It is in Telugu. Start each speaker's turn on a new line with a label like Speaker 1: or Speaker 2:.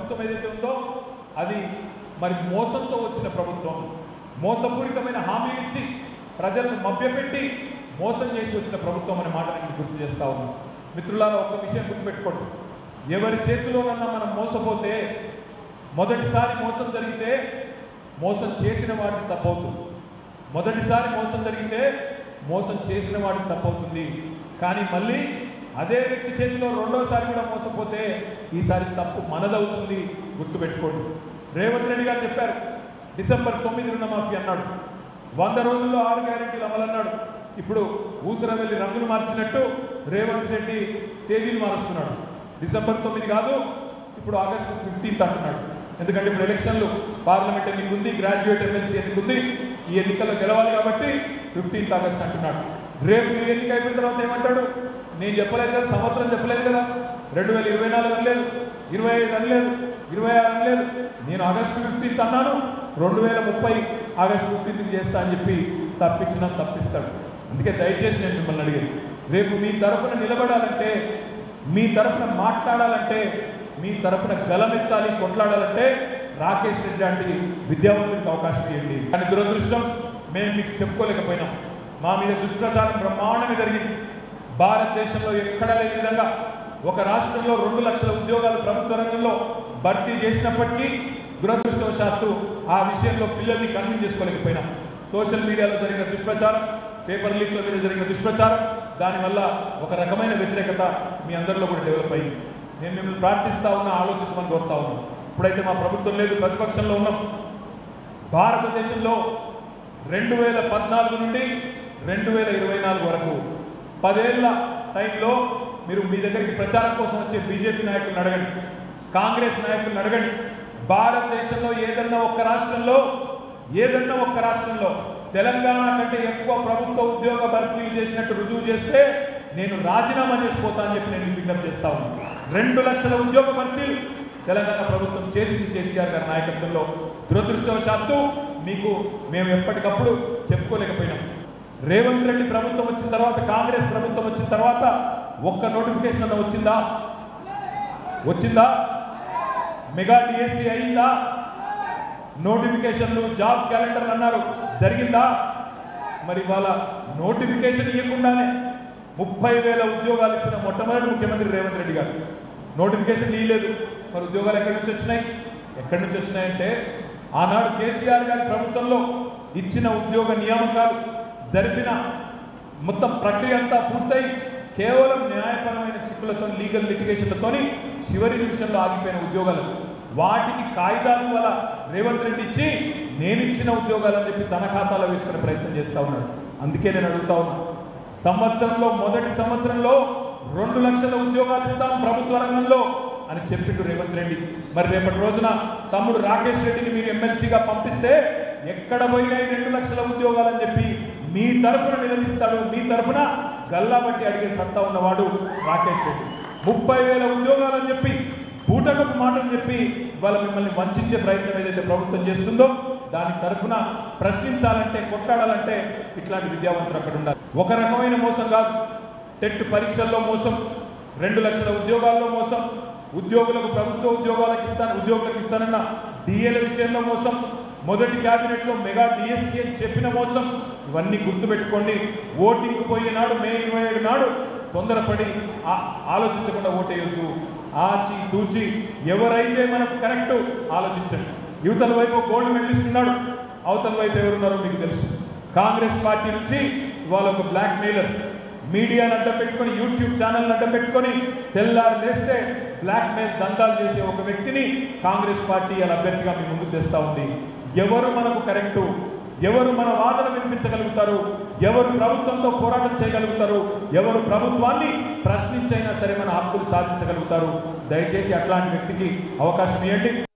Speaker 1: ప్రభుత్వం ఏదైతే ఉందో అది మరి మోసంతో వచ్చిన ప్రభుత్వం మోసపూరితమైన హామీలు ఇచ్చి ప్రజలను మభ్యపెట్టి మోసం చేసి వచ్చిన ప్రభుత్వం అనే మాట నేను గుర్తు చేస్తా ఉన్నాను మిత్రులారా ఒక్క విషయం గుర్తుపెట్టుకోండి ఎవరి చేతిలోనన్నా మనం మోసపోతే మొదటిసారి మోసం జరిగితే మోసం చేసిన వాడిని తప్పవుతుంది మొదటిసారి మోసం జరిగితే మోసం చేసిన వాడికి తప్పవుతుంది కానీ మళ్ళీ అదే వ్యక్తి చేతిలో రెండోసారి కూడా మోసపోతే ఈసారి తప్పు మనదవుతుంది గుర్తుపెట్టుకోండి రేవంత్ రెడ్డి గారు చెప్పారు డిసెంబర్ తొమ్మిది రుణమాఫీ అన్నాడు వంద రోజుల్లో ఆరు గ్యారెంటీలు అమలన్నాడు ఇప్పుడు ఊసర వెళ్ళి రంగులు మార్చినట్టు రేవంత్ రెడ్డి తేదీలు మారుస్తున్నాడు డిసెంబర్ తొమ్మిది కాదు ఇప్పుడు ఆగస్టు ఫిఫ్టీన్త్ అంటున్నాడు ఎందుకంటే ఇప్పుడు ఎలక్షన్లు పార్లమెంట్ ఎన్నిక ఉంది గ్రాడ్యుయేట్ ఎమ్మెల్సీ ఎన్నిక ఉంది ఈ ఎన్నికల్లో గెలవాలి కాబట్టి ఫిఫ్టీన్త్ ఆగస్ట్ అంటున్నాడు రేపు ఈ ఎన్నిక అయిపోయిన తర్వాత ఏమంటాడు నేను చెప్పలేదు కదా సంవత్సరం చెప్పలేదు కదా రెండు వేల ఇరవై నాలుగు అనలేదు ఇరవై ఐదు అనలేదు ఇరవై ఆరు అనలేదు నేను ఆగస్టు ఫిఫ్టీన్త్ అన్నాను రెండు వేల ముప్పై ఆగస్టు ఫిఫ్టీన్త్ చేస్తా అని చెప్పి తప్పించినా తప్పిస్తాడు అందుకే దయచేసి నేను మిమ్మల్ని అడిగేది రేపు మీ తరపున నిలబడాలంటే మీ తరపున మాట్లాడాలంటే మీ తరపున గలమెత్తాలి కొట్లాడాలంటే రాకేష్ రెడ్డి లాంటి విద్యావంతులకు అవకాశం ఇవ్వండి కానీ దురదృష్టం మేము మీకు చెప్పుకోలేకపోయినాం మా మీద దుష్ప్రచారం బ్రహ్మాండంగా జరిగింది భారతదేశంలో ఎక్కడా లేని విధంగా ఒక రాష్ట్రంలో రెండు లక్షల ఉద్యోగాలు ప్రభుత్వ రంగంలో భర్తీ చేసినప్పటికీ దురదృష్టవశాత్తు ఆ విషయంలో పిల్లల్ని కన్విన్స్ చేసుకోలేకపోయినాం సోషల్ మీడియాలో జరిగిన దుష్ప్రచారం పేపర్ లీక్ల మీద జరిగిన దుష్ప్రచారం దానివల్ల ఒక రకమైన వ్యతిరేకత మీ అందరిలో కూడా డెవలప్ అయింది నేను మిమ్మల్ని ప్రార్థిస్తా ఉన్నా ఆలోచించమని కోరుతా ఉన్నాను ఇప్పుడైతే మా ప్రభుత్వం లేదు ప్రతిపక్షంలో ఉన్నాం భారతదేశంలో రెండు వేల పద్నాలుగు నుండి రెండు వేల ఇరవై నాలుగు వరకు పదేళ్ల టైంలో మీరు మీ దగ్గరికి ప్రచారం కోసం వచ్చే బీజేపీ నాయకులను అడగండి కాంగ్రెస్ నాయకులను అడగండి భారతదేశంలో ఏదన్నా ఒక్క రాష్ట్రంలో ఏదన్నా ఒక్క రాష్ట్రంలో తెలంగాణ కంటే ఎక్కువ ప్రభుత్వ ఉద్యోగ భర్తీలు చేసినట్టు రుజువు చేస్తే నేను రాజీనామా చేసిపోతా అని చెప్పి నేను మీకు విజ్ఞప్తి చేస్తా ఉన్నాను రెండు లక్షల ఉద్యోగ భర్తీలు తెలంగాణ ప్రభుత్వం చేసింది కేసీఆర్ గారి నాయకత్వంలో దురదృష్టవశాత్తు మీకు మేము ఎప్పటికప్పుడు చెప్పుకోలేకపోయినాం రేవంత్ రెడ్డి ప్రభుత్వం వచ్చిన తర్వాత కాంగ్రెస్ ప్రభుత్వం వచ్చిన తర్వాత ఒక్క నోటిఫికేషన్ అన్న వచ్చిందా వచ్చిందా మెగా డిఎస్సి అయిందా నోటిఫికేషన్లు జాబ్ క్యాలెండర్ అన్నారు జరిగిందా మరి వాళ్ళ నోటిఫికేషన్ ఇవ్వకుండానే ముప్పై వేల ఉద్యోగాలు ఇచ్చిన మొట్టమొదటి ముఖ్యమంత్రి రేవంత్ రెడ్డి గారు నోటిఫికేషన్ ఇవ్వలేదు మరి ఉద్యోగాలు ఎక్కడి నుంచి వచ్చినాయి ఎక్కడి నుంచి వచ్చినాయంటే ఆనాడు కేసీఆర్ గారి ప్రభుత్వంలో ఇచ్చిన ఉద్యోగ నియామకాలు జరిపిన మొత్తం ప్రక్రియ అంతా పూర్తయి కేవలం న్యాయపరమైన చిక్కులతో లీగల్ లిటిగేషన్లతోని చివరి నిమిషంలో ఆగిపోయిన ఉద్యోగాలు వాటికి కాగితాలు వల్ల రేవంత్ రెడ్డి ఇచ్చి నేను ఇచ్చిన ఉద్యోగాలని చెప్పి తన ఖాతాలో వేసుకునే ప్రయత్నం చేస్తా ఉన్నాడు అందుకే నేను అడుగుతా ఉన్నాను సంవత్సరంలో మొదటి సంవత్సరంలో రెండు లక్షల ఉద్యోగాలు ఇస్తాం ప్రభుత్వ రంగంలో అని చెప్పిండు రేవంత్ రెడ్డి మరి రేపటి రోజున తమ్ముడు రాకేష్ రెడ్డిని మీరు ఎమ్మెల్సీగా పంపిస్తే ఎక్కడ పోయినా ఈ రెండు లక్షల ఉద్యోగాలని చెప్పి మీ తరపున నిలదీస్తాడు మీ తరపున గల్లాబట్టి అడిగే సత్తా ఉన్నవాడు రాకేష్ రెడ్డి ముప్పై వేల ఉద్యోగాలని చెప్పి బూటకపు మాటలు చెప్పి ఇవాళ మిమ్మల్ని వంచే ప్రయత్నం ఏదైతే ప్రభుత్వం చేస్తుందో దాని తరఫున ప్రశ్నించాలంటే కొట్లాడాలంటే ఇట్లాంటి విద్యావంతులు అక్కడ ఉండాలి ఒక రకమైన మోసం కాదు టెట్ పరీక్షల్లో మోసం రెండు లక్షల ఉద్యోగాల్లో మోసం ఉద్యోగులకు ప్రభుత్వ ఉద్యోగాలకు ఇస్తాను ఉద్యోగులకు ఇస్తానన్న డిఏల విషయంలో మోసం మొదటి క్యాబినెట్లో మెగా డిఎస్సీ అని చెప్పిన మోసం ఇవన్నీ గుర్తుపెట్టుకోండి ఓటింగ్కి పోయే నాడు మే ఇరవై ఏడు నాడు తొందరపడి ఆ- ఆలోచించకుండా ఓటేయొద్దు ఆచి తూచి ఎవరైతే మనకు కరెక్ట్ ఆలోచించండి యువతల వైపు గోల్డ్ మెడలిస్ట్ ఉన్నాడు అవతల వైపు ఎవరున్నారో మీకు తెలుసు కాంగ్రెస్ పార్టీ నుంచి ఇవాళ ఒక బ్లాక్ మెయిలర్ మీడియాను అడ్డం పెట్టుకొని యూట్యూబ్ ఛానల్ అడ్డం పెట్టుకొని తెల్లారు లేస్తే బ్లాక్ మెయిల్ దందాలు చేసే ఒక వ్యక్తిని కాంగ్రెస్ పార్టీ అలా అభ్యర్థిగా మీ ముందుకు తెస్తా ఉంది ఎవరు మనకు కరెక్టు ఎవరు మన వాదన వినిపించగలుగుతారు ఎవరు ప్రభుత్వంతో పోరాటం చేయగలుగుతారు ఎవరు ప్రభుత్వాన్ని ప్రశ్నించైనా సరే మన హక్కులు సాధించగలుగుతారు దయచేసి అట్లాంటి వ్యక్తికి అవకాశం ఇవ్వండి